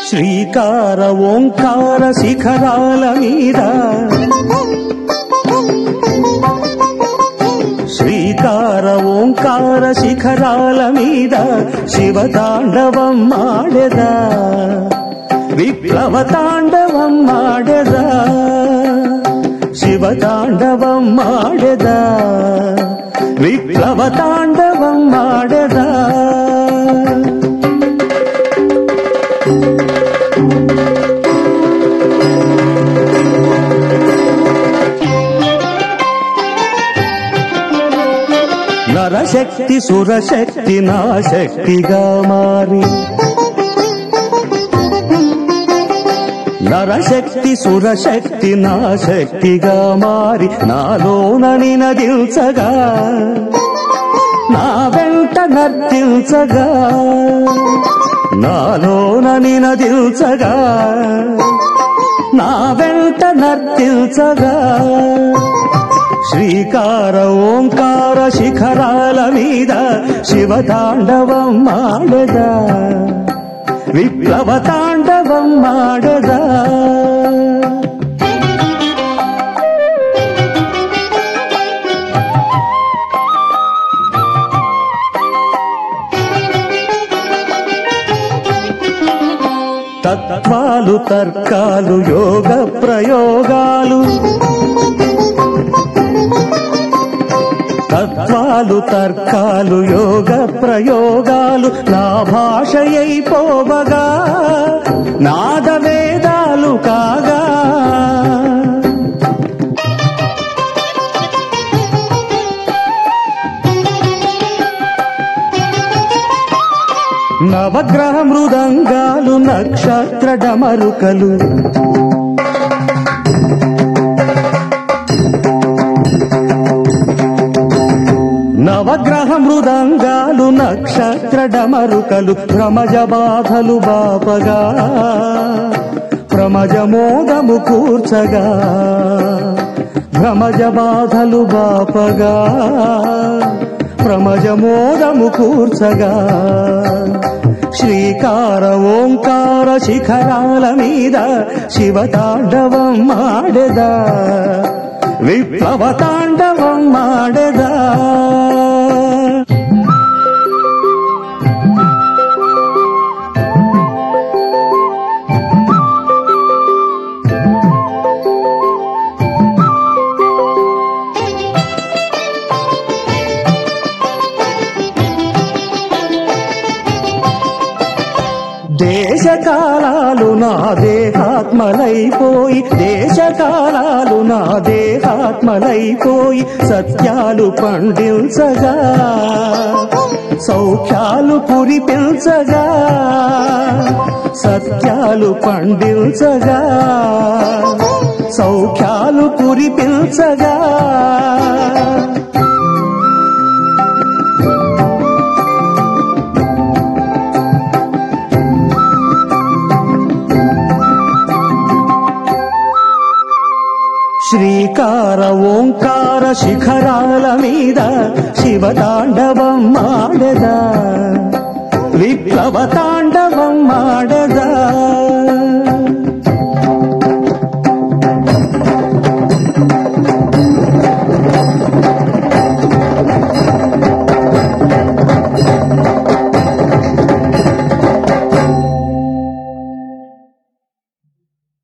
శ్రీకార ఓంకార శిఖరాల మీద శ్రీకార ఓంకార శిఖరాల మీద శివతాండవం మాడెదా విప్లవ తాండవం మాడెదా శివతాండవం మాడెదా విప్లవ తాండవం మాడెదా నరశక్తి సురశక్తి నా శక్తిగా మారి నరశక్తి సురశక్తి నా శక్తిగా మారి నాలోన నినదిల్చగా నా వెంట నర్తించగా నాలోన నినదిల్చగా నా వెంట నర్తించగా శ్రీకార ఓంకార శిఖరాల మీద శివతాండవం మాడదా విప్లవ తాండవం మాడదా తత్వాలు తర్కాలు యోగ ప్రయోగాలు తత్వాలు తర్కాలు యోగ ప్రయోగాలు నా భాషయైపోవగా నాద వేదాలు కాగా నవగ్రహ మృదంగాలు నక్షత్ర డమరుకలు నవగ్రహ మృదంగాలు నక్షత్ర డమరుకలు భ్రమజ బాధలు బాపగా ప్రమజ మోదము కూర్చగా భ్రమజ బాధలు బాపగా ప్రమజ మోదము కూర్చగా శ్రీకార ఓంకార శిఖరాల మీద శివతాండవం మాడెదా విప్లవ తాండవం మాడెదా దేశకాలాలు నా దేహాత్మలైపోయి దేశకాలాలు నా దేహాత్మలైపోయి సత్యాలు పండించగా సౌఖ్యాలు పురిపించగా సత్యాలు పండించగా సౌఖ్యాలు పురిపించగా శ్రీకార ఓంకార శిఖరాల మీద శివతాండవం మాడదా విప్లవ తాండవం